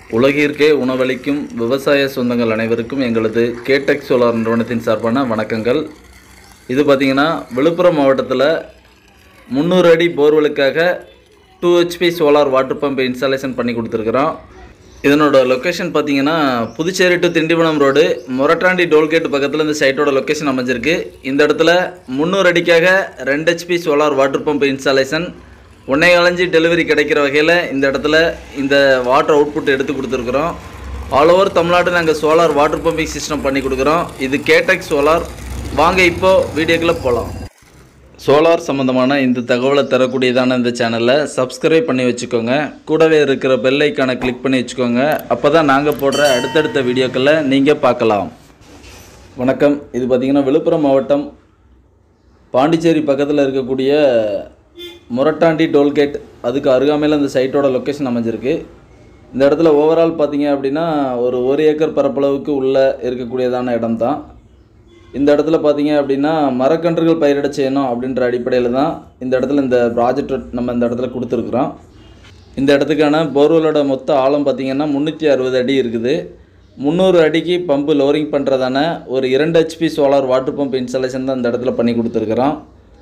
உலகிற்கே உணவளிக்கும் விவசாய சொந்தங்கள் அனைவருக்கும் எங்களது கேடெக் சோலார் நிறுவனத்தின் சார்பான வணக்கங்கள் இது பார்த்திங்கன்னா விழுப்புரம் மாவட்டத்தில் முந்நூறு அடி போர்வெலுக்காக two HP solar water pump installation பண்ணி கொடுத்துருக்குறோம் இதனோட லொக்கேஷன் பார்த்தீங்கன்னா Puducherry to Tindivanam road Morattandi toll gate பக்கத்தில் இந்த சைட்டோட லொக்கேஷன் அமைஞ்சிருக்கு இந்த இடத்துல முந்நூறு அடிக்காக ரெண்டு HP solar water pump installation ஒன்னே காலஞ்சி டெலிவரி கிடைக்கிற வகையில் இந்த இடத்துல இந்த வாட்டர் அவுட்புட் எடுத்து கொடுத்துருக்குறோம் ஆல் ஓவர் தமிழ்நாடு நாங்கள் சோலார் வாட்டர் பம்பிங் சிஸ்டம் பண்ணி கொடுக்குறோம் இது கேடெக் சோலார் வாங்க இப்போது வீடியோக்குள்ளே போகலாம் சோலார் சம்மந்தமான இந்த தகவலை தரக்கூடியதான இந்த சேனலை சப்ஸ்கிரைப் பண்ணி வச்சுக்கோங்க கூடவே இருக்கிற பெல் ஐக்கானை கிளிக் பண்ணி வச்சுக்கோங்க அப்போ தான் நாங்கள் போடுற அடுத்தடுத்த வீடியோக்களை நீங்கள் பார்க்கலாம் வணக்கம் இது பார்த்திங்கன்னா விழுப்புரம் மாவட்டம் பாண்டிச்சேரி பக்கத்தில் இருக்கக்கூடிய முரட்டாண்டி டோல்கேட் அதுக்கு அருகாமையில் இந்த சைட்டோட லொக்கேஷன் அமைஞ்சிருக்கு இந்த இடத்துல ஓவரால் பார்த்தீங்க அப்படின்னா ஒரு ஒரு ஏக்கர் பரப்பளவுக்கு உள்ளே இருக்கக்கூடியதான இடம் தான் இந்த இடத்துல பார்த்தீங்க அப்படின்னா மரக்கன்றுகள் பயிரிட செய்யணும் அப்படின்ற அடிப்படையில் தான் இந்த இடத்துல இந்த ப்ராஜெக்ட் நம்ம இந்த இடத்துல கொடுத்துருக்குறோம் இந்த இடத்துக்கான போர்வெலோட மொத்த ஆழம் பார்த்தீங்கன்னா முந்நூற்றி அறுபது அடி இருக்குது முந்நூறு அடிக்கு பம்பு லோரிங் பண்ணுறதான ஒரு இரண்டு HP solar water pump installation தான் இந்த இடத்துல பண்ணி கொடுத்துருக்குறோம்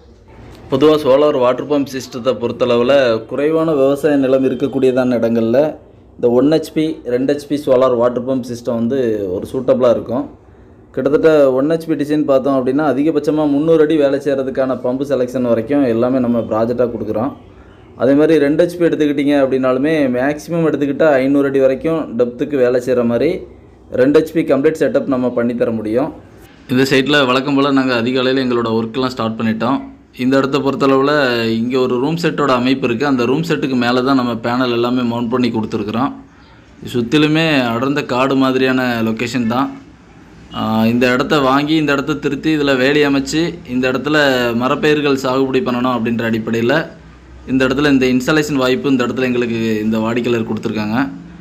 பொதுவாக சோலார் வாட்டர் பம்ப் சிஸ்டத்தை பொறுத்தளவில் குறைவான விவசாய நிலம் இருக்கக்கூடியதான இடங்களில் இந்த ஒன் ஹெச்பி ரெண்டு HP solar water pump system வந்து ஒரு சூட்டபுளாக இருக்கும் கிட்டத்தட்ட ஒன் ஹெச்பி டிசைன் பார்த்தோம் அப்படின்னா அதிகபட்சமாக முந்நூறு அடி வேலை செய்கிறதுக்கான பம்பு செலெக்ஷன் வரைக்கும் எல்லாமே நம்ம ப்ராஜெக்டாக கொடுக்குறோம் அதே மாதிரி ரெண்டு ஹெச்பி எடுத்துக்கிட்டிங்க அப்படின்னாலுமே மேக்ஸிமம் எடுத்துக்கிட்டால் ஐநூறு அடி வரைக்கும் டெப்த்துக்கு வேலை செய்கிற மாதிரி ரெண்டு ஹெச்பி கம்ப்ளீட் செட்டப் நம்ம பண்ணி தர முடியும் இந்த சைட்டில் வழக்கம் போல் நாங்கள் அதிகாலையில் எங்களோட ஒர்க்கெலாம் ஸ்டார்ட் பண்ணிட்டோம் இந்த இடத்த பொறுத்தளவில் இங்கே ஒரு ரூம் செட்டோட அமைப்பு இருக்குது அந்த ரூம் செட்டுக்கு மேலே தான் நம்ம பேனல் எல்லாமே மவுண்ட் பண்ணி கொடுத்துருக்குறோம் சுற்றிலுமே அடர்ந்த காடு மாதிரியான லொக்கேஷன் தான் ஆஹ் இந்த இடத்த வாங்கி இந்த இடத்த திருத்தி இதில் வேலி அமைச்சு இந்த இடத்துல மரப்பயிர்கள் சாகுபடி பண்ணணும் அப்படின்ற அடிப்படையில் இந்த இடத்துல இந்த இன்ஸ்டாலேஷன் வாய்ப்பு இந்த இடத்துல எங்களுக்கு இந்த வாடிக்கையாளர் கொடுத்துருக்காங்க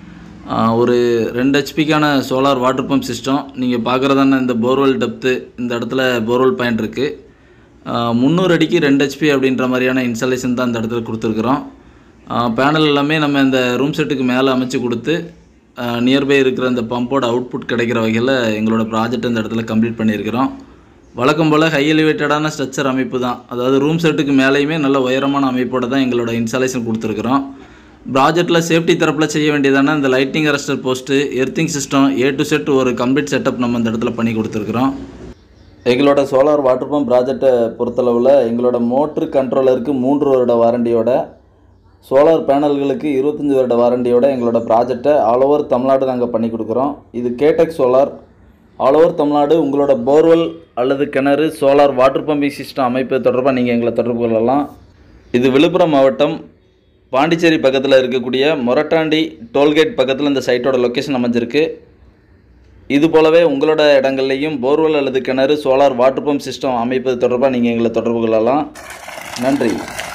ஆஹ் ஒரு ரெண்டு ஹெச்பிக்கான சோலார் வாட்டர் பம்ப் சிஸ்டம் நீங்கள் பார்க்குறதான இந்த போர்வெல் டெப்த்து இந்த இடத்துல போர்வெல் பாயிண்ட் இருக்குது முந்நூறு அடிக்கு ரெண்டு ஹெச்பி அப்படின்ற மாதிரியான இன்ஸ்டாலேஷன் தான் இந்த இடத்துல கொடுத்துருக்குறோம் பேனல் எல்லாமே நம்ம இந்த ரூம் செட்டுக்கு மேலே அமைச்சு கொடுத்து நியர்பை இருக்கிற அந்த பம்போட அவுட்புட் கிடைக்கிற வகையில் எங்களோட ப்ராஜெக்ட் இந்த இடத்துல கம்ப்ளீட் பண்ணியிருக்கிறோம் வழக்கம் போல் ஹை எலிவேட்டடான ஸ்ட்ரக்சர் அமைப்பு தான் அதாவது ரூம் செட்டுக்கு மேலேயுமே நல்ல உயரமான அமைப்போட தான் எங்களோட இன்ஸ்டாலேஷன் கொடுத்துருக்குறோம் ப்ராஜெக்ட்டில் சேஃப்டி தரப்பில் செய்ய வேண்டியதான இந்த lighting arrester post earthing system A to Z ஒரு கம்ப்ளீட் செட்டப் நம்ம இந்த இடத்துல பண்ணி கொடுத்துருக்குறோம் எங்களோட சோலார் வாட்டர் பம்ப் ப்ராஜெக்டை பொறுத்தளவில் எங்களோட மோட்ரு கண்ட்ரோலருக்கு மூன்று வருட வாரண்டியோட சோலார் பேனல்களுக்கு இருபத்தஞ்சி வருட வாரண்டியோட எங்களோட ப்ராஜெக்டை ஆல் ஓவர் தமிழ்நாடு நாங்கள் பண்ணி கொடுக்குறோம் இது கேடெக் சோலார் ஆல் ஓவர் தமிழ்நாடு உங்களோட போர்வெல் அல்லது கிணறு சோலார் வாட்டர் பம்பிங் சிஸ்டம் அமைப்பு தொடர்பாக நீங்கள் எங்களை தொடர்பு கொள்ளலாம் இது விழுப்புரம் மாவட்டம் பாண்டிச்சேரி பக்கத்தில் இருக்கக்கூடிய மொரட்டாண்டி டோல்கேட் பக்கத்தில் இந்த சைட்டோட லொக்கேஷன் அமைஞ்சிருக்கு இது போலவே உங்களோட இடங்கள்லையும் போர்வெல் அல்லது கிணறு சோலார் வாட்டர் பம்ப் சிஸ்டம் அமைப்பது தொடர்பாக நீங்கள் எங்களை தொடர்பு கொள்ளலாம் நன்றி